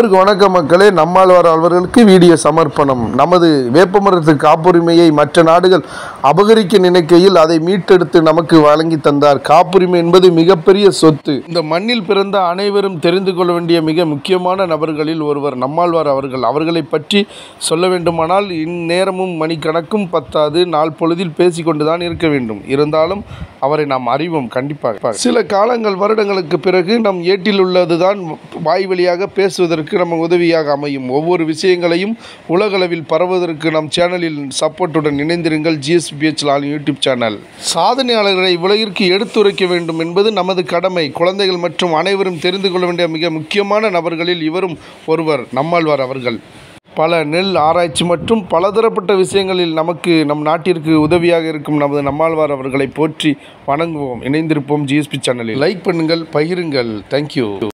அனைவருக்கும் வணக்கம் மக்களே நம்மாழ்வார் அவர்களுக்கு வீடியோ சமர்ப்பணம் நமது வேப்பமரத்து காப்புரிமையை மற்ற நாடுகள் அபகரிக்க நினைக்கையில் அதை மீட்டெடுத்து நமக்கு வழங்கி தந்தார் காப்புரிமை என்பது மிகப்பெரிய சொத்து இந்த மண்ணில் பிறந்த அனைவரும் தெரிந்து கொள்ள வேண்டிய மிக முக்கியமான நபர்களில் ஒருவர் நம்மாழ்வார் அவர்கள் அவர்களை பற்றி சொல்ல வேண்டுமானால் இந்நேரமும் மணிக்கணக்கும் பத்தாது நாள் பொழுதில் பேசிக்கொண்டுதான் இருக்க வேண்டும் இருந்தாலும் அவரை நாம் அறிவோம் கண்டிப்பாக சில காலங்கள் வருடங்களுக்கு பிறகு நம் ஏட்டில் உள்ளதுதான் வாய் வழியாக பேசுவதற்கு நம்ம உதவியாக அமையும் ஒவ்வொரு விஷயங்களையும் உலகளவில் பரவுவதற்கு நம் சேனலில் சப்போர்ட்டுடன் இணைந்திருங்கள் ஜிஎஸ்பிஹெச் லால் யூடியூப் சேனல் சாதனையாளர்களை உலகிற்கு எடுத்துரைக்க வேண்டும் என்பது நமது கடமை குழந்தைகள் மற்றும் அனைவரும் தெரிந்து கொள்ள வேண்டிய மிக முக்கியமான நபர்களில் இவரும் ஒருவர் நம்மாழ்வார் அவர்கள் பல நெல் ஆராய்ச்சி மற்றும் பலதரப்பட்ட விஷயங்களில் நமக்கு நம் நாட்டிற்கு உதவியாக இருக்கும் நமது நம்மாழ்வார் அவர்களை போற்றி வணங்குவோம் இணைந்திருப்போம் ஜிஎஸ்பி சேனலில் லைக் பண்ணுங்கள் பகிருங்கள் தேங்க்யூ